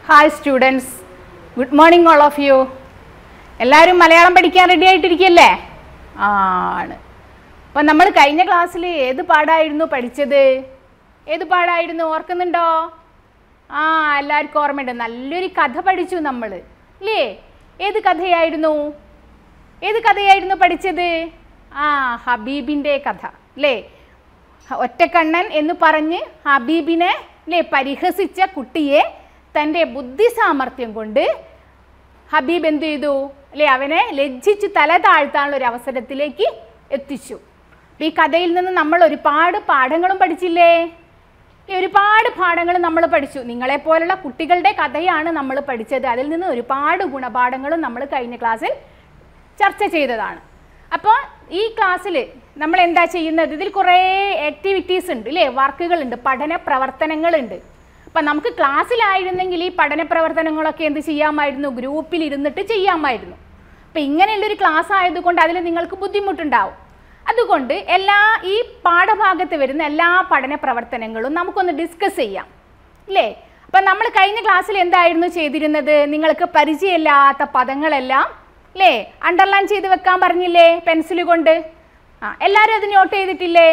hi students good morning all of you എല്ലാവരും മലയാളം പഠിക്കാൻ ready ആയിട്ടിരിക്കല്ലേ ആണ് അപ്പം നമ്മൾ കഴിഞ്ഞ ക്ലാസ്സിൽ ഏത് പാടായിരുന്നു പഠിച്ചത് ഏത് പാടായിരുന്നു ഓർക്കുന്നുണ്ടോ ആ എല്ലാവർക്കും ഓർമ്മയുണ്ട് നല്ലൊരു കഥ പഠിച്ചു നമ്മൾ ഇല്ലേ ഏത് കഥയായിരുന്നു ഏത് കഥയായിരുന്നു പഠിച്ചത് ആ ഹബീബിൻ്റെ കഥ അല്ലേ ഒറ്റക്കണ്ണൻ എന്ന് പറഞ്ഞ് ഹബീബിനെ അല്ലേ പരിഹസിച്ച കുട്ടിയെ തൻ്റെ ബുദ്ധി സാമർഥ്യം കൊണ്ട് ഹബീബ് എന്ത് ചെയ്തു അല്ലേ അവനെ ലജ്ജിച്ച് തല താഴ്ത്താനുള്ള ഒരു അവസരത്തിലേക്ക് എത്തിച്ചു അപ്പൊ ഈ കഥയിൽ നിന്ന് നമ്മൾ ഒരുപാട് പാഠങ്ങളും പഠിച്ചില്ലേ ഈ ഒരുപാട് പാഠങ്ങൾ നമ്മൾ പഠിച്ചു നിങ്ങളെപ്പോലുള്ള കുട്ടികളുടെ കഥയാണ് നമ്മൾ പഠിച്ചത് അതിൽ നിന്ന് ഒരുപാട് ഗുണപാഠങ്ങളും നമ്മൾ കഴിഞ്ഞ ക്ലാസ്സിൽ ചർച്ച ചെയ്തതാണ് അപ്പോൾ ഈ ക്ലാസ്സിൽ നമ്മൾ എന്താ ചെയ്യുന്നത് ഇതിൽ കുറേ ആക്ടിവിറ്റീസ് ഉണ്ട് ഇല്ലേ വർക്കുകളുണ്ട് പഠന പ്രവർത്തനങ്ങളുണ്ട് അപ്പം നമുക്ക് ക്ലാസ്സിലായിരുന്നെങ്കിൽ ഈ പഠന പ്രവർത്തനങ്ങളൊക്കെ എന്ത് ചെയ്യാമായിരുന്നു ഗ്രൂപ്പിൽ ഇരുന്നിട്ട് ചെയ്യാമായിരുന്നു അപ്പം ഇങ്ങനെയുള്ളൊരു ക്ലാസ് ആയതുകൊണ്ട് അതിൽ നിങ്ങൾക്ക് ബുദ്ധിമുട്ടുണ്ടാവും അതുകൊണ്ട് എല്ലാ ഈ പാഠഭാഗത്ത് വരുന്ന എല്ലാ പഠന പ്രവർത്തനങ്ങളും നമുക്കൊന്ന് ഡിസ്കസ് ചെയ്യാം ഇല്ലേ അപ്പം നമ്മൾ കഴിഞ്ഞ ക്ലാസ്സിൽ എന്തായിരുന്നു ചെയ്തിരുന്നത് നിങ്ങൾക്ക് പരിചയമില്ലാത്ത പദങ്ങളെല്ലാം അല്ലേ അണ്ടർലൈൻ ചെയ്ത് വെക്കാൻ പറഞ്ഞില്ലേ പെൻസിൽ കൊണ്ട് ആ എല്ലാവരും അത് നോട്ട് ചെയ്തിട്ടില്ലേ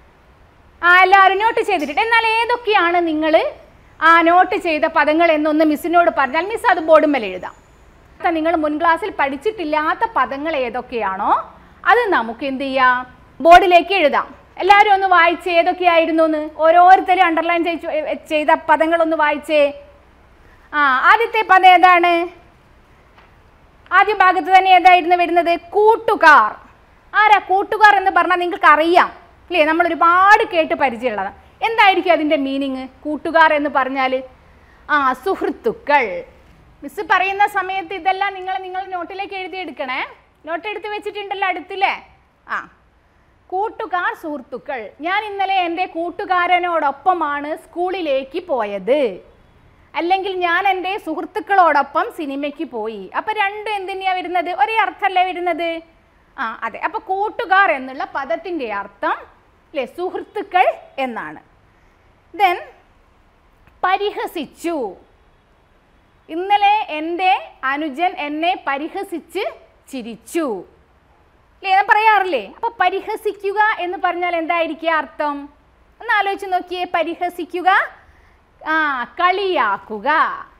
ആ എല്ലാവരും നോട്ട് ചെയ്തിട്ടുണ്ട് എന്നാൽ ഏതൊക്കെയാണ് നിങ്ങൾ ആ നോട്ട് ചെയ്ത പദങ്ങൾ എന്നൊന്ന് മിസ്സിനോട് പറഞ്ഞാൽ മിസ് അത് ബോർഡും മേലെ എഴുതാം നിങ്ങൾ മുൻ ക്ലാസ്സിൽ പഠിച്ചിട്ടില്ലാത്ത പദങ്ങൾ ഏതൊക്കെയാണോ അത് നമുക്ക് എന്ത് ചെയ്യാം ബോർഡിലേക്ക് എഴുതാം എല്ലാവരും ഒന്ന് വായിച്ച് ഏതൊക്കെയായിരുന്നു എന്ന് ഓരോരുത്തരും അണ്ടർലൈൻ ചെയ്ത പദങ്ങളൊന്ന് വായിച്ചേ ആ ആദ്യത്തെ പദം ഏതാണ് ആദ്യ ഭാഗത്ത് തന്നെ ഏതായിരുന്നു വരുന്നത് കൂട്ടുകാർ ആരാ കൂട്ടുകാർ എന്ന് പറഞ്ഞാൽ നിങ്ങൾക്ക് അറിയാം അല്ലേ നമ്മൾ ഒരുപാട് കേട്ട് പരിചയമുള്ളതാണ് എന്തായിരിക്കും അതിൻ്റെ മീനിങ് കൂട്ടുകാർ എന്ന് പറഞ്ഞാൽ ആ സുഹൃത്തുക്കൾ മിസ് പറയുന്ന സമയത്ത് ഇതെല്ലാം നിങ്ങൾ നിങ്ങൾ നോട്ടിലേക്ക് എഴുതിയെടുക്കണേ നോട്ട് എടുത്ത് വെച്ചിട്ടുണ്ടല്ലോ അടുത്തില്ലേ ആ കൂട്ടുകാർ സുഹൃത്തുക്കൾ ഞാൻ ഇന്നലെ എൻ്റെ കൂട്ടുകാരനോടൊപ്പമാണ് സ്കൂളിലേക്ക് പോയത് അല്ലെങ്കിൽ ഞാൻ എൻ്റെ സുഹൃത്തുക്കളോടൊപ്പം സിനിമയ്ക്ക് പോയി അപ്പം രണ്ടും എന്തിനാ വരുന്നത് ഒരേ അർത്ഥമല്ലേ വരുന്നത് ആ അതെ അപ്പം കൂട്ടുകാർ എന്നുള്ള പദത്തിൻ്റെ അർത്ഥം അല്ലേ സുഹൃത്തുക്കൾ എന്നാണ് ദെൻ പരിഹസിച്ചു ഇന്നലെ എൻ്റെ അനുജൻ എന്നെ പരിഹസിച്ച് ചിരിച്ചു അല്ലേ ഞാൻ പറയാറില്ലേ അപ്പോൾ പരിഹസിക്കുക എന്ന് പറഞ്ഞാൽ എന്തായിരിക്കും അർത്ഥം ഒന്ന് ആലോചിച്ച് നോക്കിയേ പരിഹസിക്കുക ആ കളിയാക്കുക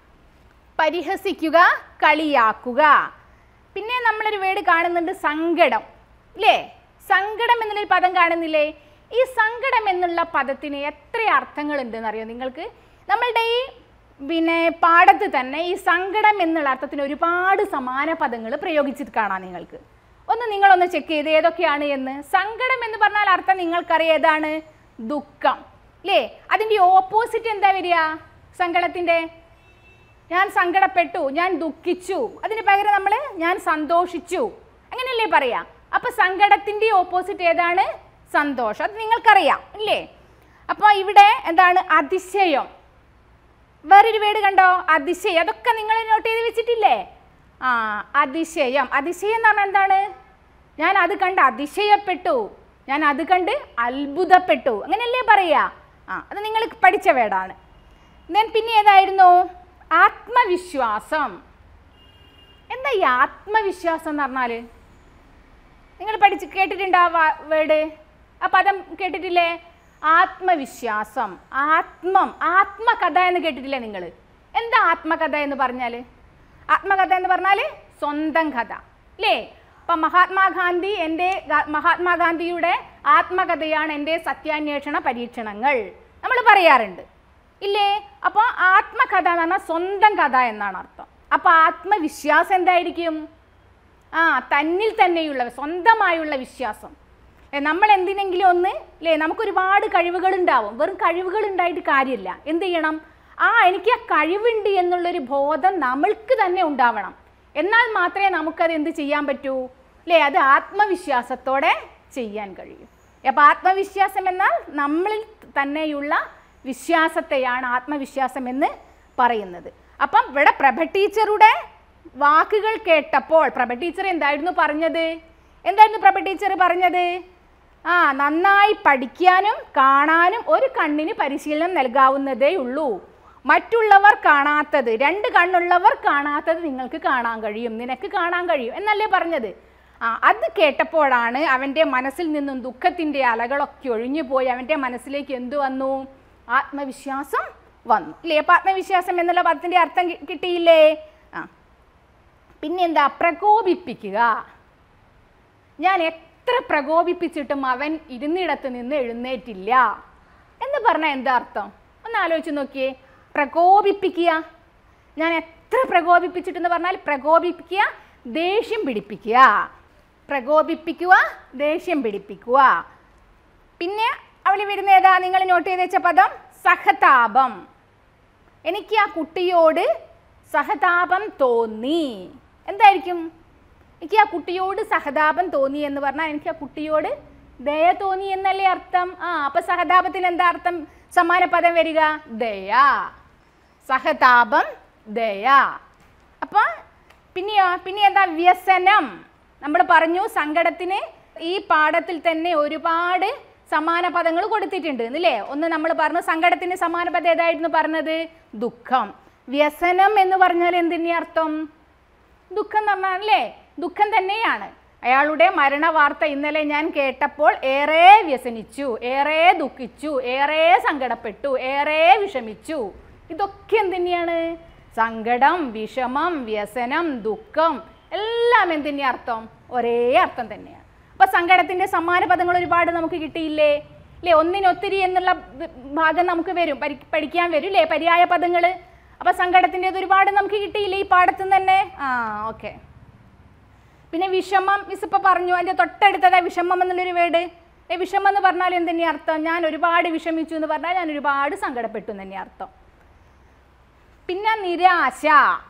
പരിഹസിക്കുക കളിയാക്കുക പിന്നെ നമ്മളൊരു വേർഡ് കാണുന്നുണ്ട് സങ്കടം അല്ലേ സങ്കടം എന്നുള്ളൊരു പദം കാണുന്നില്ലേ ഈ സങ്കടം എന്നുള്ള പദത്തിന് എത്ര അർത്ഥങ്ങളുണ്ടെന്ന് അറിയോ നിങ്ങൾക്ക് നമ്മളുടെ ഈ പിന്നെ പാഠത്ത് തന്നെ ഈ സങ്കടം എന്നുള്ള അർത്ഥത്തിന് ഒരുപാട് സമാന പദങ്ങൾ പ്രയോഗിച്ചിട്ട് കാണാം നിങ്ങൾക്ക് ഒന്ന് നിങ്ങളൊന്ന് ചെക്ക് ചെയ്ത് ഏതൊക്കെയാണ് എന്ന് സങ്കടം എന്ന് പറഞ്ഞാൽ അർത്ഥം നിങ്ങൾക്കറിയാം ഏതാണ് ദുഃഖം അല്ലേ അതിൻ്റെ ഓപ്പോസിറ്റ് എന്താ വരിക സങ്കടത്തിൻ്റെ ഞാൻ സങ്കടപ്പെട്ടു ഞാൻ ദുഃഖിച്ചു അതിന് പകരം നമ്മൾ ഞാൻ സന്തോഷിച്ചു അങ്ങനെയല്ലേ പറയാ അപ്പൊ സങ്കടത്തിൻ്റെ ഓപ്പോസിറ്റ് ഏതാണ് സന്തോഷം അത് നിങ്ങൾക്കറിയാം ഇല്ലേ അപ്പോൾ ഇവിടെ എന്താണ് അതിശയം വേറൊരു വേർഡ് കണ്ടോ അതിശയം അതൊക്കെ നിങ്ങൾ നോട്ട് ചെയ്ത് വെച്ചിട്ടില്ലേ ആ അതിശയം അതിശയം എന്ന് പറഞ്ഞാൽ എന്താണ് ഞാൻ അത് കണ്ട് അതിശയപ്പെട്ടു ഞാൻ അത് കണ്ട് അത്ഭുതപ്പെട്ടു അങ്ങനെയല്ലേ പറയാ ആ അത് നിങ്ങൾ പഠിച്ച വേർഡാണ് ദെൻ പിന്നെ ഏതായിരുന്നു ആത്മവിശ്വാസം എന്താ ഈ ആത്മവിശ്വാസം എന്ന് പറഞ്ഞാൽ നിങ്ങൾ പഠിച്ച് കേട്ടിട്ടുണ്ടോ ആ വേർഡ് ആ പദം കേട്ടിട്ടില്ലേ ആത്മവിശ്വാസം ആത്മം ആത്മകഥ എന്ന് കേട്ടിട്ടില്ലേ നിങ്ങൾ എന്താ ആത്മകഥ എന്ന് പറഞ്ഞാൽ ആത്മകഥ എന്ന് പറഞ്ഞാൽ സ്വന്തം കഥ അല്ലേ അപ്പം മഹാത്മാഗാന്ധി എൻ്റെ മഹാത്മാഗാന്ധിയുടെ ആത്മകഥയാണ് എൻ്റെ സത്യാന്വേഷണ പരീക്ഷണങ്ങൾ നമ്മൾ പറയാറുണ്ട് ഇല്ലേ അപ്പോൾ ആത്മകഥ എന്ന് പറഞ്ഞാൽ സ്വന്തം കഥ എന്നാണ് അർത്ഥം അപ്പോൾ ആത്മവിശ്വാസം എന്തായിരിക്കും ആ തന്നിൽ തന്നെയുള്ള സ്വന്തമായുള്ള വിശ്വാസം ഏ, നമ്മൾ എന്തിനെങ്കിലും ഒന്ന് അല്ലേ നമുക്കൊരുപാട് കഴിവുകളുണ്ടാവും വെറും കഴിവുകൾ ഉണ്ടായിട്ട് കാര്യമില്ല എന്ത് ചെയ്യണം ആ എനിക്ക് ആ കഴിവുണ്ട് എന്നുള്ളൊരു ബോധം നമ്മൾക്ക് തന്നെ ഉണ്ടാവണം എന്നാൽ മാത്രമേ നമുക്കത് എന്ത് ചെയ്യാൻ പറ്റൂ അല്ലേ അത് ആത്മവിശ്വാസത്തോടെ ചെയ്യാൻ കഴിയും അപ്പോൾ ആത്മവിശ്വാസം എന്നാൽ നമ്മളിൽ തന്നെയുള്ള വിശ്വാസത്തെയാണ് ആത്മവിശ്വാസം എന്ന് പറയുന്നത് അപ്പം ഇവിടെ പ്രഭ ടീച്ചറുടെ വാക്കുകൾ കേട്ടപ്പോൾ പ്രഭ ടീച്ചർ എന്തായിരുന്നു പറഞ്ഞത് എന്തായിരുന്നു പ്രഭ ടീച്ചർ പറഞ്ഞത് ആ നന്നായി പഠിക്കാനും കാണാനും ഒരു കണ്ണിന് പരിശീലനം നൽകാവുന്നതേ ഉള്ളൂ മറ്റുള്ളവർ കാണാത്തത് രണ്ട് കണ്ണുള്ളവർ കാണാത്തത് നിങ്ങൾക്ക് കാണാൻ കഴിയും നിനക്ക് കാണാൻ കഴിയും എന്നല്ലേ പറഞ്ഞത് ആ അത് കേട്ടപ്പോഴാണ് അവൻ്റെ മനസ്സിൽ നിന്നും ദുഃഖത്തിൻ്റെ അലകളൊക്കെ ഒഴിഞ്ഞു പോയി അവൻ്റെ മനസ്സിലേക്ക് എന്തു വന്നു ആത്മവിശ്വാസം വന്നു ഇല്ലേ അപ്പം ആത്മവിശ്വാസം എന്നുള്ള പദത്തിൻ്റെ അർത്ഥം കി- കിട്ടിയില്ലേ ആ പിന്നെന്താ പ്രകോപിപ്പിക്കുക ഞാൻ എത്ര പ്രകോപിപ്പിച്ചിട്ടും അവൻ ഇരുന്നിടത്ത് നിന്ന് എഴുന്നേറ്റില്ല എന്ന് പറഞ്ഞാൽ എന്താ അർത്ഥം ഒന്ന് ആലോചിച്ച് നോക്കിയേ പ്രകോപിപ്പിക്കുക ഞാൻ എത്ര പ്രകോപിപ്പിച്ചിട്ടെന്ന് പറഞ്ഞാൽ പ്രകോപിപ്പിക്കുക ദേഷ്യം പിടിപ്പിക്കുക പ്രകോപിപ്പിക്കുക ദേഷ്യം പിടിപ്പിക്കുക പിന്നെ അവൾ വരുന്ന ഏതാ നിങ്ങൾ നോട്ട് ചെയ്ത് വെച്ച പദം സഹതാപം എനിക്ക് ആ കുട്ടിയോട് സഹതാപം തോന്നി എന്തായിരിക്കും എനിക്ക് ആ കുട്ടിയോട് സഹതാപം തോന്നി എന്ന് പറഞ്ഞാൽ എനിക്ക് ആ കുട്ടിയോട് ദയ തോന്നി എന്നല്ലേ അർത്ഥം ആ അപ്പൊ സഹതാപത്തിന് എന്താ അർത്ഥം സമാന പദം വരിക ദയ സഹതാപം ദയ അപ്പൊ പിന്നെയോ പിന്നെ എന്താ വ്യസനം നമ്മൾ പറഞ്ഞു സങ്കടത്തിന് ഈ പാഠത്തിൽ തന്നെ ഒരുപാട് സമാന പദങ്ങൾ കൊടുത്തിട്ടുണ്ട് എന്നല്ലേ ഒന്ന് നമ്മൾ പറഞ്ഞു സങ്കടത്തിന് സമാന പദം ഏതായിരുന്നു പറഞ്ഞത് ദുഃഖം വ്യസനം എന്ന് പറഞ്ഞാൽ എന്തിനെ അർത്ഥം ദുഃഖം എന്ന് പറഞ്ഞാൽ അല്ലേ ദുഃഖം തന്നെയാണ് അയാളുടെ മരണ വാർത്ത ഇന്നലെ ഞാൻ കേട്ടപ്പോൾ ഏറെ വ്യസനിച്ചു ഏറെ ദുഃഖിച്ചു ഏറെ സങ്കടപ്പെട്ടു ഏറെ വിഷമിച്ചു ഇതൊക്കെ എന്തിനെയാണ് സങ്കടം വിഷമം വ്യസനം ദുഃഖം എല്ലാം എന്തിൻ്റെ അർത്ഥം ഒരേ അർത്ഥം തന്നെയാണ് അപ്പൊ സങ്കടത്തിന്റെ സമാന പദങ്ങൾ ഒരുപാട് നമുക്ക് കിട്ടിയില്ലേ ഇല്ലേ ഒന്നിനൊത്തിരി എന്നുള്ള വ- ഭാഗം നമുക്ക് വരും പരി- പഠിക്കാൻ വരും ഇല്ലേ പര്യായ പദങ്ങൾ അപ്പൊ സങ്കടത്തിൻ്റെത് ഒരുപാട് നമുക്ക് കിട്ടിയില്ലേ ഈ പാഠത്തിൽ നിന്ന് തന്നെ ആ ഓക്കെ പിന്നെ വിഷമം മിസ് ഇപ്പൊ പറഞ്ഞു അതിന്റെ തൊട്ടടുത്തതാ വിഷമം എന്നുള്ളൊരു വേർഡ് ഏ വിഷമം എന്ന് പറഞ്ഞാൽ എന്തിനെ അർത്ഥം ഞാൻ ഒരുപാട് വിഷമിച്ചു എന്ന് പറഞ്ഞാൽ ഞാൻ ഒരുപാട് സങ്കടപ്പെട്ടു എന്ന് തന്നെ അർത്ഥം പിന്നെ നിരാശ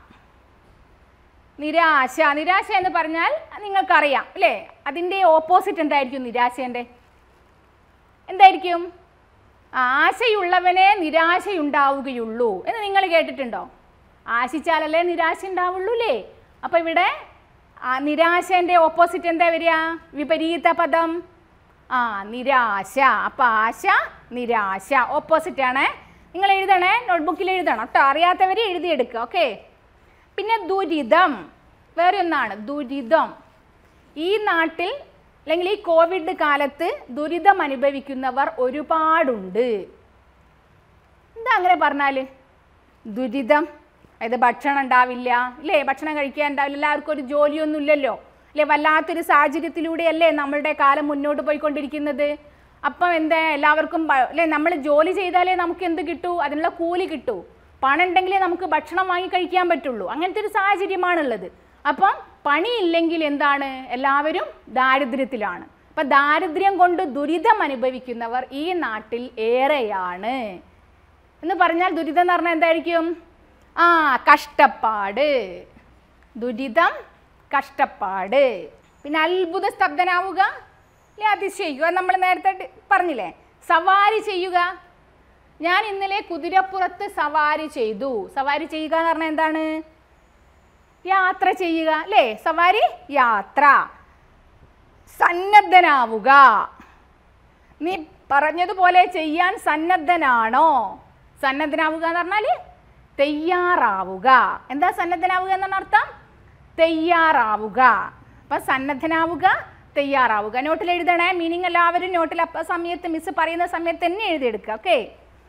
നിരാശ നിരാശ എന്ന് പറഞ്ഞാൽ നിങ്ങൾക്കറിയാം അല്ലേ അതിൻ്റെ ഓപ്പോസിറ്റ് എന്തായിരിക്കും നിരാശേൻ്റെ എന്തായിരിക്കും ആശയുള്ളവനെ നിരാശയുണ്ടാവുകയുള്ളൂ എന്ന് നിങ്ങൾ കേട്ടിട്ടുണ്ടോ ആശിച്ചാലല്ലേ നിരാശ ഉണ്ടാവുള്ളൂ അല്ലേ അപ്പം ഇവിടെ ആ നിരാശേൻ്റെ ഓപ്പോസിറ്റ് എന്താ വരിക വിപരീത പദം ആ നിരാശ അപ്പം ആശ നിരാശ ഓപ്പോസിറ്റ് ആണ് നിങ്ങൾ എഴുതണേ നോട്ട്ബുക്കിൽ എഴുതണം കേട്ടോ അറിയാത്തവർ എഴുതിയെടുക്കുക ഓക്കെ പിന്നെ ദുരിതം വേറെ ഒന്നാണ് ദുരിതം ഈ നാട്ടിൽ അല്ലെങ്കിൽ ഈ കോവിഡ് കാലത്ത് ദുരിതം അനുഭവിക്കുന്നവർ ഒരുപാടുണ്ട് എന്താ അങ്ങനെ പറഞ്ഞാൽ ദുരിതം അതായത് ഭക്ഷണം ഉണ്ടാവില്ല ഇല്ലേ ഭക്ഷണം കഴിക്കാൻ ഉണ്ടാവില്ല എല്ലാവർക്കും ഒരു ജോലിയൊന്നും ഇല്ലല്ലോ അല്ലേ വല്ലാത്തൊരു സാഹചര്യത്തിലൂടെയല്ലേ നമ്മളുടെ കാലം മുന്നോട്ട് പോയിക്കൊണ്ടിരിക്കുന്നത് അപ്പം എന്താ എല്ലാവർക്കും ഭ- അല്ലേ നമ്മൾ ജോലി ചെയ്താലേ നമുക്ക് എന്ത് കിട്ടൂ അതിനുള്ള കൂലി കിട്ടൂ പണം ഉണ്ടെങ്കിലേ നമുക്ക് ഭക്ഷണം വാങ്ങി കഴിക്കാൻ പറ്റുള്ളൂ അങ്ങനത്തെ ഒരു സാഹചര്യമാണുള്ളത് അപ്പം പണിയില്ലെങ്കിൽ എന്താണ് എല്ലാവരും ദാരിദ്ര്യത്തിലാണ് അപ്പം ദാരിദ്ര്യം കൊണ്ട് ദുരിതം അനുഭവിക്കുന്നവർ ഈ നാട്ടിൽ ഏറെയാണ് എന്ന് പറഞ്ഞാൽ ദുരിതം എന്ന് പറഞ്ഞാൽ എന്തായിരിക്കും ആ കഷ്ടപ്പാട് ദുരിതം കഷ്ടപ്പാട് പിന്നെ അത്ഭുത സ്തബ്ധനാവുക അല്ലെ അതിശയിക്കുക നമ്മൾ നേരത്തെ ടി- പറഞ്ഞില്ലേ സവാരി ചെയ്യുക ഞാൻ ഇന്നലെ കുതിരപ്പുറത്ത് സവാരി ചെയ്തു സവാരി ചെയ്യുക എന്ന് പറഞ്ഞാൽ എന്താണ് യാത്ര ചെയ്യുക അല്ലേ സവാരി യാത്ര സന്നദ്ധനാവുക നീ പറഞ്ഞതുപോലെ ചെയ്യാൻ സന്നദ്ധനാണോ സന്നദ്ധനാവുക എന്ന് പറഞ്ഞാൽ തയ്യാറാവുക എന്താ സന്നദ്ധനാവുക എന്നാണ് അർത്ഥം തയ്യാറാവുക അപ്പം സന്നദ്ധനാവുക തയ്യാറാവുക നോട്ടിൽ എഴുതണേ മീനിങ് എല്ലാവരും നോട്ടിൽ അപ്പം സമയത്ത് മിസ് പറയുന്ന സമയത്ത് തന്നെ എഴുതിയെടുക്കുക ഓക്കെ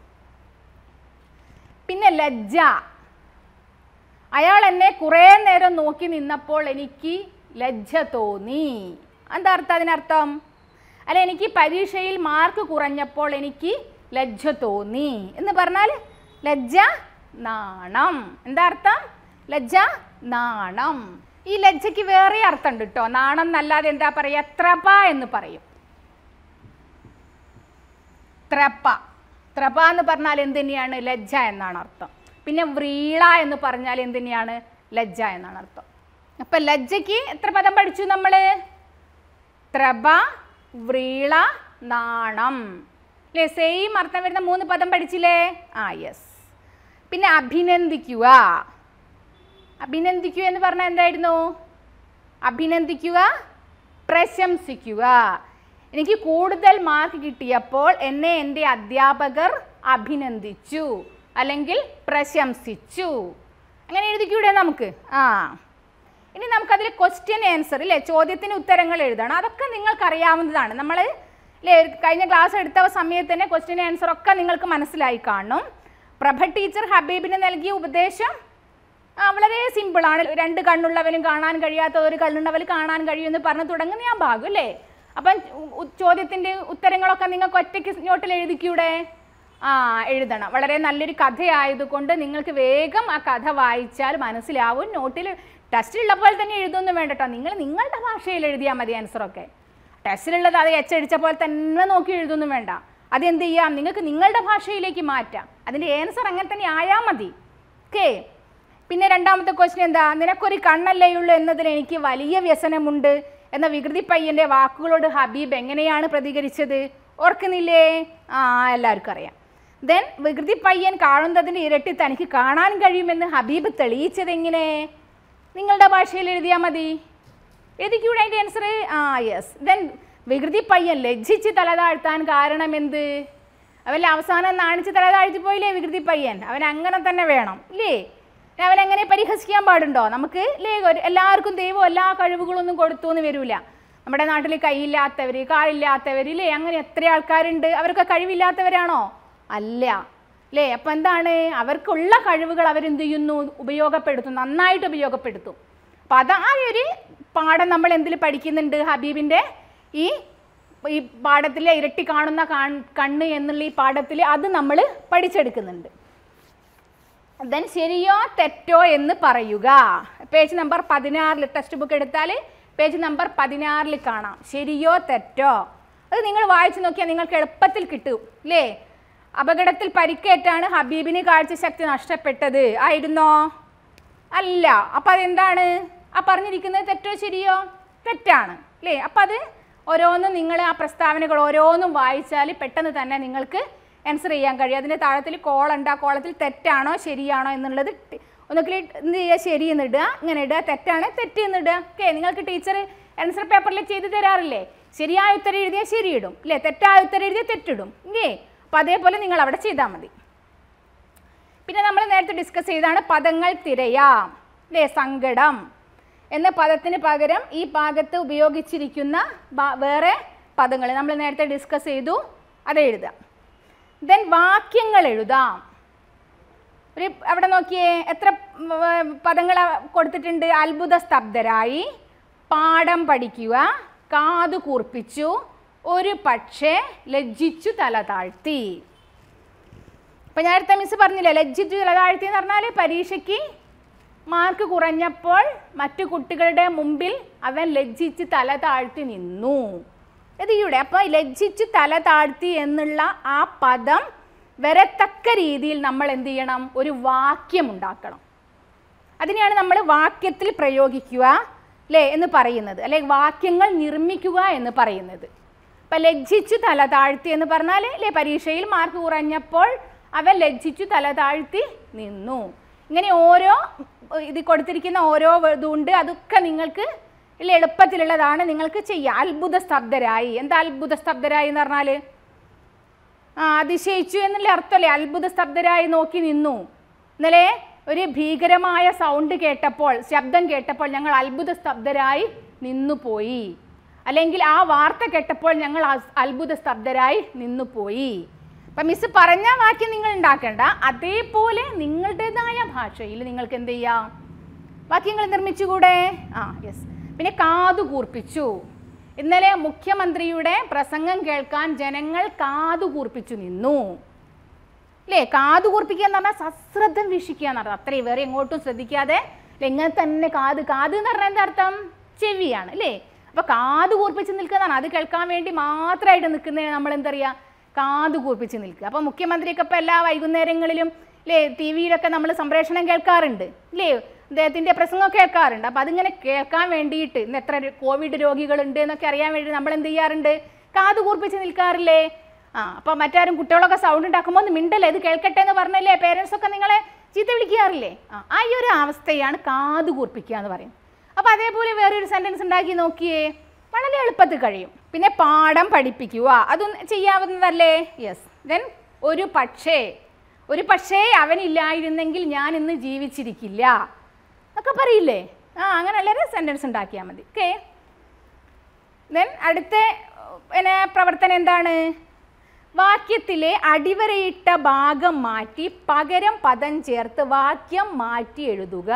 പിന്നെ ലജ്ജ അയാൾ എന്നെ കുറേ നേരം നോക്കി നിന്നപ്പോൾ എനിക്ക് ലജ്ജ തോന്നി എന്താ അർത്ഥം അതിനർത്ഥം അല്ല എനിക്ക് പരീക്ഷയിൽ മാർക്ക് കുറഞ്ഞപ്പോൾ എനിക്ക് ലജ്ജ തോന്നി എന്ന് പറഞ്ഞാൽ ലജ്ജ നാണം എന്താ അർത്ഥം ലജ്ജ നാണം ഈ ലജ്ജയ്ക്ക് വേറെ അർത്ഥമുണ്ട് കേട്ടോ നാണം എന്നല്ലാതെ എന്താ പറയുക ത്രപ എന്ന് പറയും ത്രപ ത്രപ എന്ന് പറഞ്ഞാൽ എന്തിനെയാണ് ലജ്ജ എന്നാണ് അർത്ഥം പിന്നെ വ്രീള എന്ന് പറഞ്ഞാൽ എന്തിനെയാണ് ലജ്ജ എന്നാണ് അർത്ഥം അപ്പൊ ലജ്ജയ്ക്ക് എത്ര പദം പഠിച്ചു നമ്മൾ ത്രപ വ്രീള നാണം അല്ലേ സെയിം അർത്ഥം വരുന്ന മൂന്ന് പദം പഠിച്ചില്ലേ ആ യെസ് പിന്നെ അഭിനന്ദിക്കുക അഭിനന്ദിക്കുക എന്ന് പറഞ്ഞാൽ എന്തായിരുന്നു അഭിനന്ദിക്കുക പ്രശംസിക്കുക എനിക്ക് കൂടുതൽ മാർക്ക് കിട്ടിയപ്പോൾ എന്നെ എൻ്റെ അധ്യാപകർ അഭിനന്ദിച്ചു അല്ലെങ്കിൽ പ്രശംസിച്ചു അങ്ങനെ എഴുതിക്കൂടെ നമുക്ക് ആ ഇനി നമുക്കതിൽ ക്വസ്റ്റ്യൻ ആൻസർ ഇല്ലേ ചോദ്യത്തിന് ഉത്തരങ്ങൾ എഴുതണം അതൊക്കെ നിങ്ങൾക്കറിയാവുന്നതാണ് നമ്മൾ ഇല്ലേ കഴിഞ്ഞ ക്ലാസ് എടുത്ത സമയത്ത് തന്നെ ക്വസ്റ്റ്യൻ ആൻസർ ഒക്കെ നിങ്ങൾക്ക് മനസ്സിലായി കാണും പ്രഭ ടീച്ചർ ഹബീബിന് നൽകിയ ഉപദേശം ആ, വളരെ സിമ്പിളാണ് രണ്ട് കണ്ണുള്ളവനും കാണാൻ കഴിയാത്ത ഒരു കണ്ണുള്ളവർ കാണാൻ കഴിയുമെന്ന് പറഞ്ഞ് തുടങ്ങുന്ന ഞാൻ ഭാഗം അല്ലേ അപ്പം ഉ- ഉ- ചോദ്യത്തിൻ്റെ ഉത്തരങ്ങളൊക്കെ നിങ്ങൾക്ക് ഒറ്റയ്ക്ക് നോട്ടിൽ എഴുതിക്കൂടെ ആ എഴുതണം വളരെ നല്ലൊരു കഥയായതുകൊണ്ട് നിങ്ങൾക്ക് വേഗം ആ കഥ വായിച്ചാൽ മനസ്സിലാവും നോട്ടിൽ ടെസ്റ്റിലുള്ള പോലെ തന്നെ എഴുതൊന്നും വേണ്ട കേട്ടോ നിങ്ങൾ നിങ്ങളുടെ ഭാഷയിൽ എഴുതിയാൽ മതി ആൻസറൊക്കെ ടെസ്റ്റിലുള്ളത് അത് എച്ചടിച്ച പോലെ തന്നെ നോക്കി എഴുതൊന്നും വേണ്ട അതെന്ത് ചെയ്യാം നിങ്ങൾക്ക് നിങ്ങളുടെ ഭാഷയിലേക്ക് മാറ്റാം അതിൻ്റെ ആൻസർ അങ്ങനെ തന്നെ ആയാൽ മതി ഓക്കേ പിന്നെ രണ്ടാമത്തെ ക്വസ്റ്റ്യൻ എന്താ നിനക്കൊരു കണ്ണല്ലേ ഉള്ളൂ എന്നതിൽ എനിക്ക് വലിയ വ്യസനമുണ്ട് എന്ന വികൃതി പയ്യൻ്റെ വാക്കുകളോട് ഹബീബ് എങ്ങനെയാണ് പ്രതികരിച്ചത് ഓർക്കുന്നില്ലേ ആ എല്ലാവർക്കും അറിയാം ദെൻ വികൃതി പയ്യൻ കാണുന്നതിൻ്റെ ഇരട്ടി തനിക്ക് കാണാൻ കഴിയുമെന്ന് ഹബീബ് തെളിയിച്ചത് എങ്ങനെ നിങ്ങളുടെ ഭാഷയിൽ എഴുതിയാൽ മതി എഴുതിക്കൂടെ അതിൻ്റെ ആൻസർ ആ യെസ് ദെൻ വികൃതി പയ്യൻ ലജ്ജിച്ച് തല താഴ്ത്താൻ കാരണം എന്ത് അവൻ അവസാനം നാണിച്ച് തല താഴ്ത്തി പോയില്ലേ വികൃതി പയ്യൻ അവൻ അങ്ങനെ തന്നെ വേണം ഇല്ലേ അവൻ അങ്ങനെ പരിഹസിക്കാൻ പാടുണ്ടോ നമുക്ക് ഇല്ലേ ഒരു- എല്ലാവർക്കും ദൈവം എല്ലാ കഴിവുകളൊന്നും കൊടുത്തു എന്ന് വരില്ല നമ്മുടെ നാട്ടിൽ കൈയില്ലാത്തവർ കാലില്ലാത്തവർ ഇല്ലേ അങ്ങനെ എത്ര ആൾക്കാരുണ്ട് അവരൊക്കെ കഴിവില്ലാത്തവരാണോ അല്ല അല്ലേ അപ്പം എന്താണ് അവർക്കുള്ള കഴിവുകൾ അവരെന്ത് ചെയ്യുന്നു ഉപയോഗപ്പെടുത്തും നന്നായിട്ട് ഉപയോഗപ്പെടുത്തും അപ്പം അത് ആ ഒരു പാഠം നമ്മൾ എന്തിൽ പഠിക്കുന്നുണ്ട് ഹബീബിൻ്റെ ഈ ഈ പാഠത്തിലെ ഇരട്ടി കാണുന്ന കാൺ- കണ്ണ് എന്നുള്ള ഈ പാഠത്തിൽ അത് നമ്മൾ പഠിച്ചെടുക്കുന്നുണ്ട് ദെൻ ശരിയോ തെറ്റോ എന്ന് പറയുക പേജ് നമ്പർ പതിനാറിൽ ടെക്സ്റ്റ് ബുക്ക് എടുത്താൽ പേജ് നമ്പർ പതിനാറിൽ കാണാം ശരിയോ തെറ്റോ അത് നിങ്ങൾ വായിച്ചു നോക്കിയാൽ നിങ്ങൾക്ക് എളുപ്പത്തിൽ കിട്ടും അല്ലേ അപകടത്തിൽ പരിക്കേറ്റാണ് ഹബീബിന് കാഴ്ചശക്തി നഷ്ടപ്പെട്ടത് ആയിരുന്നോ അല്ല അപ്പം അതെന്താണ് ആ പറഞ്ഞിരിക്കുന്നത് തെറ്റോ ശരിയോ തെറ്റാണ് അല്ലേ അപ്പം അത് ഓരോന്നും നിങ്ങൾ ആ പ്രസ്താവനകൾ ഓരോന്നും വായിച്ചാൽ പെട്ടെന്ന് തന്നെ നിങ്ങൾക്ക് ആൻസർ ചെയ്യാൻ കഴിയും അതിൻ്റെ താഴത്തിൽ കോളുണ്ട് ആ കോളത്തിൽ തെറ്റാണോ ശരിയാണോ എന്നുള്ളത് ടി- ഒന്നുകിൽ എന്ത് ചെയ്യുക ശരി എന്ന് ഇടുക ഇങ്ങനെ ഇടുക തെറ്റാണ് തെറ്റ് എന്ന് ഇടുക ഓക്കെ നിങ്ങൾക്ക് ടീച്ചർ ആൻസർ പേപ്പറിൽ ചെയ്ത് തരാറില്ലേ ശരിയായ ഉത്തരം എഴുതിയാൽ ശരി ഇടും ഇല്ലേ തെറ്റായ ഉത്തരം എഴുതിയാൽ തെറ്റിടും ഇല്ലേ അപ്പം അതേപോലെ നിങ്ങൾ അവിടെ ചെയ്താൽ മതി പിന്നെ നമ്മൾ നേരത്തെ ഡിസ്കസ് ചെയ്താണ് പദങ്ങൾ തിരയാം അല്ലേ സങ്കടം എന്ന പദത്തിന് പകരം ഈ ഭാഗത്ത് ഉപയോഗിച്ചിരിക്കുന്ന ബ- വേറെ പദങ്ങൾ നമ്മൾ നേരത്തെ ഡിസ്കസ് ചെയ്തു അത് എഴുതാം ദെൻ വാക്യങ്ങൾ എഴുതാം ഒരു അവിടെ നോക്കിയേ എത്ര പദങ്ങൾ കൊടുത്തിട്ടുണ്ട് അത്ഭുത സ്തബ്ധരായി പാഠം പഠിക്കുക കാതു കൂർപ്പിച്ചു ഒരു പക്ഷേ ലജ്ജിച്ചു തല താഴ്ത്തി ഇപ്പം ഞാൻ അടുത്ത മിസ് പറഞ്ഞില്ലേ ലജ്ജിച്ചു തല താഴ്ത്തി എന്ന് പറഞ്ഞാൽ പരീക്ഷയ്ക്ക് മാർക്ക് കുറഞ്ഞപ്പോൾ മറ്റു കുട്ടികളുടെ മുമ്പിൽ അവൻ ലജ്ജിച്ച് തല താഴ്ത്തി നിന്നു ഇത് ഇവിടെ അപ്പോൾ ലജ്ജിച്ച് തല താഴ്ത്തി എന്നുള്ള ആ പദം വരത്തക്ക രീതിയിൽ നമ്മൾ എന്ത് ചെയ്യണം ഒരു വാക്യം ഉണ്ടാക്കണം അതിനെയാണ് നമ്മൾ വാക്യത്തിൽ പ്രയോഗിക്കുക അല്ലേ എന്ന് പറയുന്നത് അല്ലെ വാക്യങ്ങൾ നിർമ്മിക്കുക എന്ന് പറയുന്നത് ഇപ്പം ലജ്ജിച്ചു തല താഴ്ത്തി എന്ന് പറഞ്ഞാൽ അല്ലേ പരീക്ഷയിൽ മാർക്ക് കുറഞ്ഞപ്പോൾ അവൻ ലജ്ജിച്ചു തല താഴ്ത്തി നിന്നു ഇങ്ങനെ ഓരോ ഇത് കൊടുത്തിരിക്കുന്ന ഓരോ ഇതുണ്ട് അതൊക്കെ നിങ്ങൾക്ക് ഇല്ല എളുപ്പത്തിലുള്ളതാണ് നിങ്ങൾക്ക് ചെയ്യാം അത്ഭുത സ്തബ്ധരായി എന്താ അത്ഭുത സ്തബ്ധരായി എന്ന് പറഞ്ഞാൽ ആ അതിശയിച്ചു എന്നുള്ള അർത്ഥമല്ലേ അത്ഭുത സ്തബ്ധരായി നോക്കി നിന്നു ഇന്നലെ ഒരു ഭീകരമായ സൗണ്ട് കേട്ടപ്പോൾ ശബ്ദം കേട്ടപ്പോൾ ഞങ്ങൾ അത്ഭുത സ്തബ്ധരായി നിന്നുപോയി അല്ലെങ്കിൽ ആ വാർത്ത കേട്ടപ്പോൾ ഞങ്ങൾ അസ്- അത്ഭുത സ്തബ്ധരായി നിന്നുപോയി അപ്പം മിസ് പറഞ്ഞ വാക്യം നിങ്ങൾ ഉണ്ടാക്കേണ്ട അതേപോലെ നിങ്ങളുടേതായ ഭാഷയിൽ നിങ്ങൾക്ക് എന്ത് ചെയ്യാം വാക്യങ്ങൾ നിർമ്മിച്ചുകൂടെ ആ യെസ് പിന്നെ കാതു കൂർപ്പിച്ചു ഇന്നലെ മുഖ്യമന്ത്രിയുടെ പ്രസംഗം കേൾക്കാൻ ജനങ്ങൾ കാതു കൂർപ്പിച്ചു നിന്നു അല്ലേ കാതു കൂർപ്പിക്കുക എന്ന് പറഞ്ഞാൽ സശ്രദ്ധം വീക്ഷിക്കുക എന്ന് പറഞ്ഞാൽ അത്രയും വേറെ എങ്ങോട്ടും ശ്രദ്ധിക്കാതെ അല്ലേ, ഇങ്ങനെ തന്നെ കാത് കാത് എന്ന് പറഞ്ഞാൽ എന്താ അർത്ഥം ചെവിയാണ് അല്ലേ അപ്പോൾ കാത് കൂർപ്പിച്ച് നിൽക്കുക എന്നാണ് അത് കേൾക്കാൻ വേണ്ടി മാത്രമായിട്ട് നിൽക്കുന്നതിന് നമ്മൾ എന്താ പറയുക കാത് കൂർപ്പിച്ച് നിൽക്കുക അപ്പോൾ മുഖ്യമന്ത്രിയൊക്കെ ഇപ്പോൾ എല്ലാ വൈകുന്നേരങ്ങളിലും അല്ലേ ടി വിയിലൊക്കെ നമ്മൾ സംപ്രേഷണം കേൾക്കാറുണ്ട് അല്ലേ അദ്ദേഹത്തിൻ്റെ പ്രസംഗം കേൾക്കാറുണ്ട് അപ്പോൾ അതിങ്ങനെ കേൾക്കാൻ വേണ്ടിയിട്ട് ഇന്ന് എത്ര കോവിഡ് രോഗികളുണ്ട് എന്നൊക്കെ അറിയാൻ വേണ്ടി നമ്മൾ എന്ത് ചെയ്യാറുണ്ട് കാത് കൂർപ്പിച്ച് നിൽക്കാറില്ലേ ആ അപ്പോൾ മറ്റാരും കുട്ടികളൊക്കെ സൗണ്ട് ഉണ്ടാക്കുമ്പോൾ ഒന്ന് മിണ്ടല്ലേ ഇത് കേൾക്കട്ടെ എന്ന് പറഞ്ഞല്ലേ പേരൻസ് ഒക്കെ നിങ്ങളെ ചീത്ത വിളിക്കാറില്ലേ ആ ആ ഈ ഒരു അവസ്ഥയാണ് കാത് കൂർപ്പിക്കുക എന്ന് പറയും അപ്പോൾ അതേപോലെ വേറൊരു സെൻറ്റൻസ് ഉണ്ടാക്കി നോക്കിയേ വളരെ എളുപ്പത്തിൽ കഴിയും പിന്നെ പാഠം പഠിപ്പിക്കുക അതും ചെയ്യാവുന്നതല്ലേ യെസ് ദെൻ ഒരു പക്ഷേ ഒരു പക്ഷേ അവനില്ലായിരുന്നെങ്കിൽ ഞാൻ ഇന്ന് ജീവിച്ചിരിക്കില്ല എന്നൊക്കെ പറയില്ലേ ആ അങ്ങനെ എല്ലാവരും സെൻറ്റൻസ് ഉണ്ടാക്കിയാൽ മതി ഓക്കെ ദെൻ അടുത്ത പിന്നെ പ്രവർത്തനം എന്താണ് വാക്യത്തിലെ അടിവരയിട്ട ഭാഗം മാറ്റി പകരം പദം ചേർത്ത് വാക്യം മാറ്റി എഴുതുക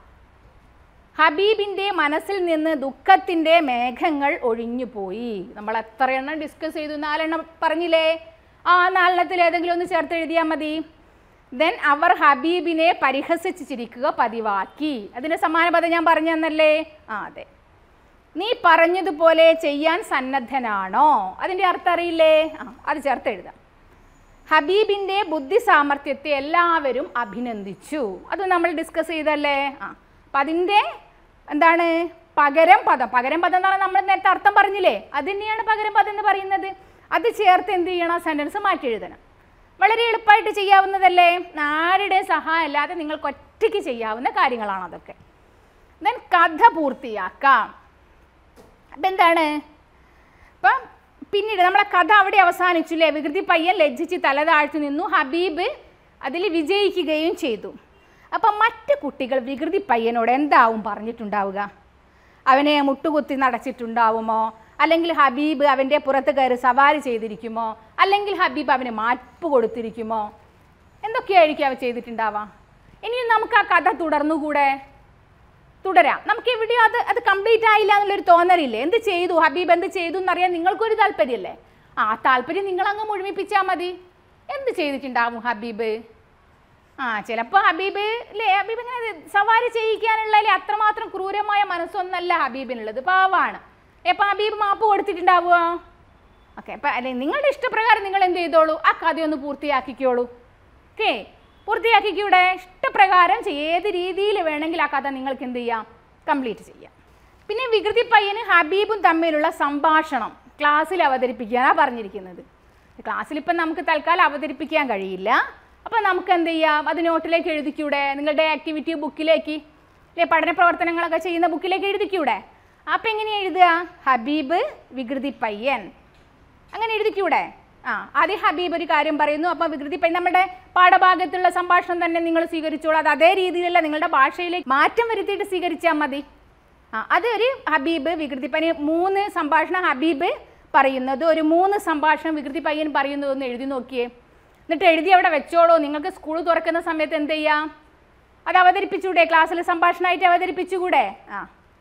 ഹബീബിൻ്റെ മനസ്സിൽ നിന്ന് ദുഃഖത്തിൻ്റെ മേഘങ്ങൾ ഒഴിഞ്ഞുപോയി നമ്മൾ എത്ര എണ്ണം ഡിസ്കസ് ചെയ്തു നാലെണ്ണം പറഞ്ഞില്ലേ ആ നാലെണ്ണത്തിൽ ഏതെങ്കിലും ഒന്ന് ചേർത്ത് എഴുതിയാൽ മതി ദെൻ അവർ ഹബീബിനെ പരിഹസിച്ച് ചിരിക്കുക പതിവാക്കി അതിന് സമാന പദം ഞാൻ പറഞ്ഞു തന്നല്ലേ ആ അതെ നീ പറഞ്ഞതുപോലെ ചെയ്യാൻ സന്നദ്ധനാണോ അതിൻ്റെ അർത്ഥം അറിയില്ലേ ആ അത് ചേർത്ത് എഴുതാം ഹബീബിൻ്റെ ബുദ്ധി സാമർഥ്യത്തെ എല്ലാവരും അഭിനന്ദിച്ചു അത് നമ്മൾ ഡിസ്കസ് ചെയ്തല്ലേ ആ അപ്പം അതിൻ്റെ എന്താണ് പകരം പദം പകരം പദം എന്ന് പറഞ്ഞാൽ നമ്മൾ നേരത്തെ അർത്ഥം പറഞ്ഞില്ലേ അത് തന്നെയാണ് പകരം പദം എന്ന് പറയുന്നത് അത് ചേർത്ത് എന്ത് ചെയ്യണം സെൻറ്റൻസ് മാറ്റി എഴുതണം വളരെ എളുപ്പമായിട്ട് ചെയ്യാവുന്നതല്ലേ ആരുടെ സഹായം അല്ലാതെ നിങ്ങൾക്ക് ഒറ്റയ്ക്ക് ചെയ്യാവുന്ന കാര്യങ്ങളാണ് അതൊക്കെ ദെൻ കഥ പൂർത്തിയാക്കാം അപ്പം എന്താണ് അപ്പം പിന്നീട് നമ്മളെ കഥ അവിടെ അവസാനിച്ചു അല്ലേ വികൃതി പയ്യൻ ലജ്ജിച്ച് തല താഴ്ത്തി നിന്നു ഹബീബ് അതിൽ വിജയിക്കുകയും ചെയ്തു അപ്പം മറ്റ് കുട്ടികൾ വികൃതി പയ്യനോട് എന്താവും പറഞ്ഞിട്ടുണ്ടാവുക അവനെ മുട്ടുകുത്തി നടച്ചിട്ടുണ്ടാവുമോ അല്ലെങ്കിൽ ഹബീബ് അവൻ്റെ പുറത്ത് കയറി സവാരി ചെയ്തിരിക്കുമോ അല്ലെങ്കിൽ ഹബീബ് അവന് മാപ്പ് കൊടുത്തിരിക്കുമോ എന്തൊക്കെയായിരിക്കും അവ ചെയ്തിട്ടുണ്ടാവാം ഇനിയും നമുക്ക് ആ കഥ തുടർന്നുകൂടെ തുടരാം നമുക്ക് എവിടെയോ അത് അത് കംപ്ലീറ്റ് ആയില്ല എന്നുള്ളൊരു തോന്നലില്ലേ എന്ത് ചെയ്തു ഹബീബ് എന്ത് ചെയ്തു എന്നറിയാൻ നിങ്ങൾക്കൊരു താല്പര്യമല്ലേ ആ താല്പര്യം നിങ്ങൾ അങ്ങ് മുഴുമിപ്പിച്ചാൽ മതി എന്ത് ചെയ്തിട്ടുണ്ടാവും ഹബീബ് ആ ചിലപ്പോൾ ഹബീബ് അല്ലേ ഹബീബ് ഇങ്ങനെ സവാരി ചെയ്യിക്കാനുള്ള അല്ലേ അത്രമാത്രം ക്രൂരമായ മനസ്സൊന്നല്ല ഹബീബിനുള്ളത് പാവാണ് എപ്പോൾ ഹബീബ് മാപ്പ് കൊടുത്തിട്ടുണ്ടാവുമോ ഓക്കെ അപ്പം അല്ലെ നിങ്ങളുടെ ഇഷ്ടപ്രകാരം നിങ്ങൾ എന്ത് ചെയ്തോളൂ ആ കഥയൊന്ന് പൂർത്തിയാക്കിക്കോളൂ ഓക്കെ പൂർത്തിയാക്കിക്കൂടെ ഇഷ്ടപ്രകാരം ചെയ്യ- ഏത് രീതിയിൽ വേണമെങ്കിൽ ആ കഥ നിങ്ങൾക്ക് എന്ത് ചെയ്യാം കംപ്ലീറ്റ് ചെയ്യാം പിന്നെ വികൃതി പയ്യന് ഹബീബും തമ്മിലുള്ള സംഭാഷണം ക്ലാസ്സിൽ അവതരിപ്പിക്കാനാണ് പറഞ്ഞിരിക്കുന്നത് ക്ലാസ്സിൽ ഇപ്പം നമുക്ക് തൽക്കാലം അവതരിപ്പിക്കാൻ കഴിയില്ല അപ്പോൾ നമുക്ക് എന്ത് ചെയ്യാം അത് നോട്ടിലേക്ക് എഴുതിക്കൂടെ നിങ്ങളുടെ ആക്ടിവിറ്റി ബുക്കിലേക്ക് അല്ലെ പഠന പ്രവർത്തനങ്ങളൊക്കെ ചെയ്യുന്ന ബുക്കിലേക്ക് എഴുതിക്കൂടെ അപ്പം എങ്ങനെയാണ് എഴുതുക ഹബീബ് വികൃതി പയ്യൻ അങ്ങനെ എഴുതിക്കൂടെ ആ ആദ്യം ഹബീബ് ഒരു കാര്യം പറയുന്നു അപ്പോൾ വികൃതി പയ്യൻ നമ്മുടെ പാഠഭാഗത്തുള്ള സംഭാഷണം തന്നെ നിങ്ങൾ സ്വീകരിച്ചോളൂ അത് അതേ രീതിയിലല്ല നിങ്ങളുടെ ഭാഷയിലേക്ക് മാറ്റം വരുത്തിയിട്ട് സ്വീകരിച്ചാൽ മതി ആ അത് ഒരു ഹബീബ് വികൃതി പയ്യൻ മൂന്ന് സംഭാഷണം ഹബീബ് പറയുന്നത് ഒരു മൂന്ന് സംഭാഷണം വികൃതി പയ്യൻ പറയുന്നത് ഒന്ന് എഴുതി നോക്കിയേ എന്നിട്ട് എഴുതി അവിടെ വെച്ചോളൂ നിങ്ങൾക്ക് സ്കൂൾ തുറക്കുന്ന സമയത്ത് എന്ത് ചെയ്യാം അത് അവതരിപ്പിച്ചൂടെ ക്ലാസ്സിൽ സംഭാഷണമായിട്ട് അവതരിപ്പിച്ചുകൂടെ ആ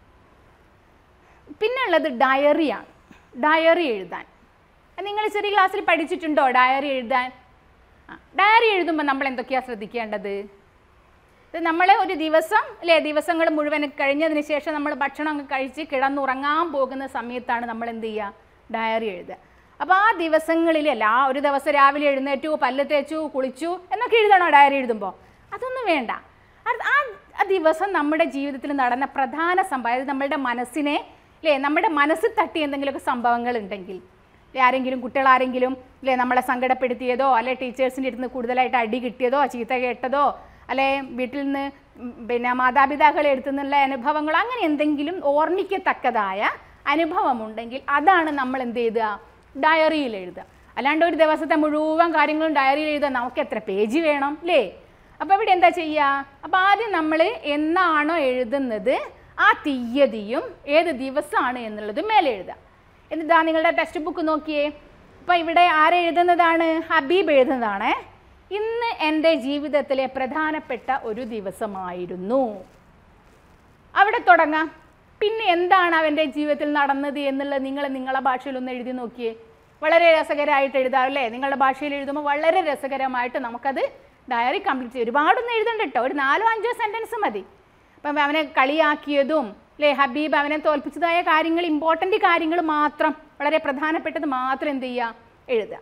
പിന്നെ ഉള്ളത് ഡയറിയാണ് ഡയറി എഴുതാൻ അത് നിങ്ങൾ ചെറിയ ക്ലാസ്സിൽ പഠിച്ചിട്ടുണ്ടോ ഡയറി എഴുതാൻ ആ ഡയറി എഴുതുമ്പോൾ നമ്മൾ എന്തൊക്കെയാണ് ശ്രദ്ധിക്കേണ്ടത് ഇത് നമ്മൾ ഒരു ദിവസം അല്ലേ ദിവസങ്ങൾ മുഴുവൻ കഴിഞ്ഞതിന് ശേഷം നമ്മൾ ഭക്ഷണം ഒക്കെ കഴിച്ച് കിടന്നുറങ്ങാൻ പോകുന്ന സമയത്താണ് നമ്മൾ എന്ത് ചെയ്യുക ഡയറി എഴുതുക അപ്പോൾ ആ ദിവസങ്ങളിൽ അല്ല ആ ഒരു ദിവസം രാവിലെ എഴുന്നേറ്റു പല്ല് തേച്ചു കുളിച്ചു എന്നൊക്കെ എഴുതണോ ഡയറി എഴുതുമ്പോൾ അതൊന്നും വേണ്ട അത് ആ ആ ദിവസം നമ്മുടെ ജീവിതത്തിൽ നടന്ന പ്രധാന സംഭവം അതായത് നമ്മളുടെ മനസ്സിനെ അല്ലേ നമ്മുടെ മനസ്സിൽ തട്ടി എന്തെങ്കിലുമൊക്കെ സംഭവങ്ങൾ ഉണ്ടെങ്കിൽ അല്ലെ ആരെങ്കിലും കുട്ടികൾ ആരെങ്കിലും അല്ലെ നമ്മളെ സങ്കടപ്പെടുത്തിയതോ അല്ലെ ടീച്ചേഴ്സിൻ്റെ അടുത്ത് നിന്ന് കൂടുതലായിട്ട് അടി കിട്ടിയതോ ചീത്ത കേട്ടതോ അല്ലെ വീട്ടിൽ നിന്ന് ഉം, പിന്നെ മാതാപിതാക്കളെ അടുത്തു നിന്നുള്ള അനുഭവങ്ങൾ അങ്ങനെ എന്തെങ്കിലും ഓർമ്മിക്കത്തക്കതായ അനുഭവമുണ്ടെങ്കിൽ അതാണ് നമ്മൾ എന്ത് ചെയ്യുക ഡയറിയിൽ എഴുതുക അല്ലാണ്ട് ഒരു ദിവസത്തെ മുഴുവൻ കാര്യങ്ങളും ഡയറിയിൽ എഴുതാൻ നമുക്ക് എത്ര പേജ് വേണം അല്ലേ അപ്പോൾ ഇവിടെ എന്താ ചെയ്യുക അപ്പോൾ ആദ്യം നമ്മൾ എന്നാണോ എഴുതുന്നത് ആ തീയതിയും ഏത് ദിവസമാണ് എന്നുള്ളതും മേലെ എഴുതുക എന്നിട്ടാ നിങ്ങളുടെ ടെക്സ്റ്റ് ബുക്ക് നോക്കിയേ അപ്പോൾ ഇവിടെ ആരെഴുതുന്നതാണ് ഹബീബ് എഴുതുന്നതാണ് ഇന്ന് എൻ്റെ ജീവിതത്തിലെ പ്രധാനപ്പെട്ട ഒരു ദിവസമായിരുന്നു അവിടെ തുടങ്ങാം പിന്നെ എന്താണ് അവൻ്റെ ജീവിതത്തിൽ നടന്നത് എന്നുള്ളത് നിങ്ങൾ നിങ്ങളെ ഭാഷയിൽ ഒന്ന് എഴുതി നോക്കിയേ വളരെ രസകരമായിട്ട് എഴുതാം അല്ലേ നിങ്ങളുടെ ഭാഷയിൽ എഴുതുമ്പോൾ വളരെ രസകരമായിട്ട് നമുക്കത് ഡയറി കംപ്ലീറ്റ് ചെയ്യും ഒരുപാടൊന്നും എഴുതണ്ട കേട്ടോ ഒരു നാലോ അഞ്ചോ സെൻറ്റൻസ് മതി അപ്പം അവനെ കളിയാക്കിയതും അല്ലേ ഹബീബ് അവനെ തോൽപ്പിച്ചതായ കാര്യങ്ങൾ ഇമ്പോർട്ടൻ്റ് കാര്യങ്ങൾ മാത്രം വളരെ പ്രധാനപ്പെട്ടത് മാത്രം എന്ത് ചെയ്യുക എഴുതുക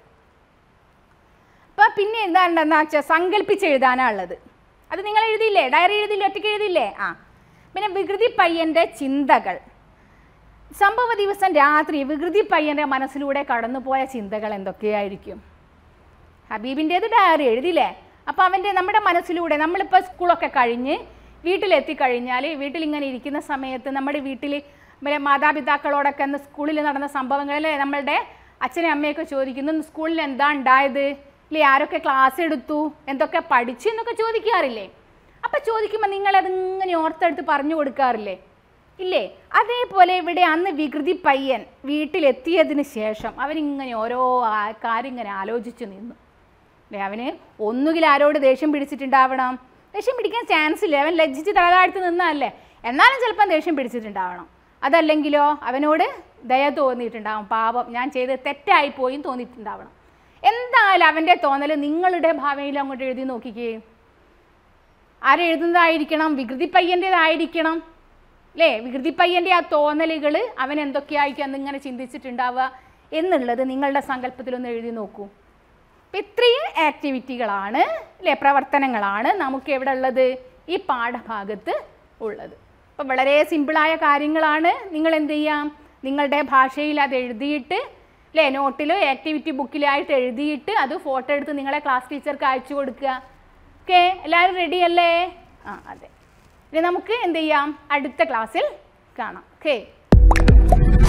അപ്പം പിന്നെ എന്താണെന്ന് വെച്ചാൽ സങ്കല്പിച്ച് എഴുതാനാണ് ഉള്ളത് അത് നിങ്ങൾ എഴുതിയില്ലേ ഡയറി എഴുതിയില്ലേ ഒറ്റയ്ക്ക് എഴുതിയില്ലേ ആ പിന്നെ വികൃതി പയ്യൻ്റെ ചിന്തകൾ സംഭവ ദിവസം രാത്രി വികൃതി പയ്യൻ്റെ മനസ്സിലൂടെ കടന്നുപോയ ചിന്തകൾ എന്തൊക്കെയായിരിക്കും ഹബീബിൻ്റേത് ഡയറി എഴുതിയില്ലേ അപ്പോൾ അവൻ്റെ നമ്മുടെ മനസ്സിലൂടെ നമ്മളിപ്പോൾ സ്കൂളൊക്കെ കഴിഞ്ഞ് വീട്ടിലെത്തിക്കഴിഞ്ഞാൽ വീട്ടിലിങ്ങനെ ഇരിക്കുന്ന സമയത്ത് നമ്മുടെ വീട്ടിൽ പിന്നെ മാതാപിതാക്കളോടൊക്കെ അന്ന് സ്കൂളിൽ നടന്ന സംഭവങ്ങളിൽ നമ്മളുടെ അച്ഛനും അമ്മയൊക്കെ ചോദിക്കുന്നു "ഇന്ന് സ്കൂളിൽ എന്താ ഉണ്ടായത് ഇല്ലേ ആരൊക്കെ ക്ലാസ് എടുത്തു എന്തൊക്കെ പഠിച്ചു എന്നൊക്കെ ചോദിക്കാറില്ലേ അപ്പം ചോദിക്കുമ്പോൾ നിങ്ങളതിങ്ങനെ ഓർത്തെടുത്ത് പറഞ്ഞു കൊടുക്കാറില്ലേ ഇല്ലേ അതേപോലെ ഇവിടെ അന്ന് വികൃതി പയ്യൻ വീട്ടിലെത്തിയതിന് ശേഷം അവനിങ്ങനെ ഓരോ ആ- കാര്യം ഇങ്ങനെ ആലോചിച്ച് നിന്നു അല്ലേ അവന് ഒന്നുകിൽ ആരോട് ദേഷ്യം പിടിച്ചിട്ടുണ്ടാവണം ദേഷ്യം പിടിക്കാൻ ചാൻസ് ഇല്ല അവൻ ലജ്ജിച്ച് തലതാഴ്ത്ത് നിന്നതല്ലേ എന്നാലും ചിലപ്പം ദേഷ്യം പിടിച്ചിട്ടുണ്ടാവണം അതല്ലെങ്കിലോ അവനോട് ദയ തോന്നിയിട്ടുണ്ടാവും പാപം ഞാൻ ചെയ്ത് തെറ്റായിപ്പോയും തോന്നിയിട്ടുണ്ടാവണം എന്തായാലും അവൻ്റെ തോന്നൽ നിങ്ങളുടെ ഭാവനയിൽ അങ്ങോട്ട് എഴുതി നോക്കിക്കേ ആരെഴുതുന്നതായിരിക്കണം വികൃതി പയ്യൻ്റേതായിരിക്കണം അല്ലേ വികൃതി പയ്യൻ്റെ ആ തോന്നലുകൾ അവൻ എന്തൊക്കെയായിരിക്കും അന്നിങ്ങനെ ചിന്തിച്ചിട്ടുണ്ടാവുക എന്നുള്ളത് നിങ്ങളുടെ സങ്കല്പത്തിലൊന്ന് എഴുതി നോക്കൂ അപ്പം ഇത്രയും ആക്ടിവിറ്റികളാണ് അല്ലേ പ്രവർത്തനങ്ങളാണ് നമുക്ക് എവിടെ ഉള്ളത് ഈ പാഠഭാഗത്ത് ഉള്ളത് അപ്പം വളരെ സിമ്പിളായ കാര്യങ്ങളാണ് നിങ്ങൾ എന്ത് ചെയ്യാം നിങ്ങളുടെ ഭാഷയിൽ അത് എഴുതിയിട്ട് അല്ലേ നോട്ടിലോ ആക്ടിവിറ്റി ബുക്കിലായിട്ട് എഴുതിയിട്ട് അത് ഫോട്ടോ എടുത്ത് നിങ്ങളെ ക്ലാസ് ടീച്ചർക്ക് അയച്ചു കൊടുക്കുക ഓക്കെ എല്ലാവരും റെഡി അല്ലേ ആ അതെ ഇനി നമുക്ക് എന്ത് ചെയ്യാം അടുത്ത ക്ലാസ്സിൽ കാണാം ഓക്കെ